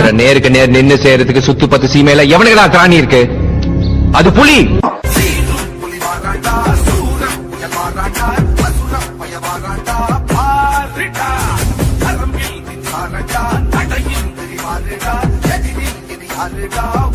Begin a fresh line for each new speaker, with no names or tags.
அவரை நேருக்கு நேர் நின்னு செய்யறதுக்கு சுத்து பத்து சீமையில எவனுக்குடா திராணி இருக்கு அது புலி
நடையில் அறிவா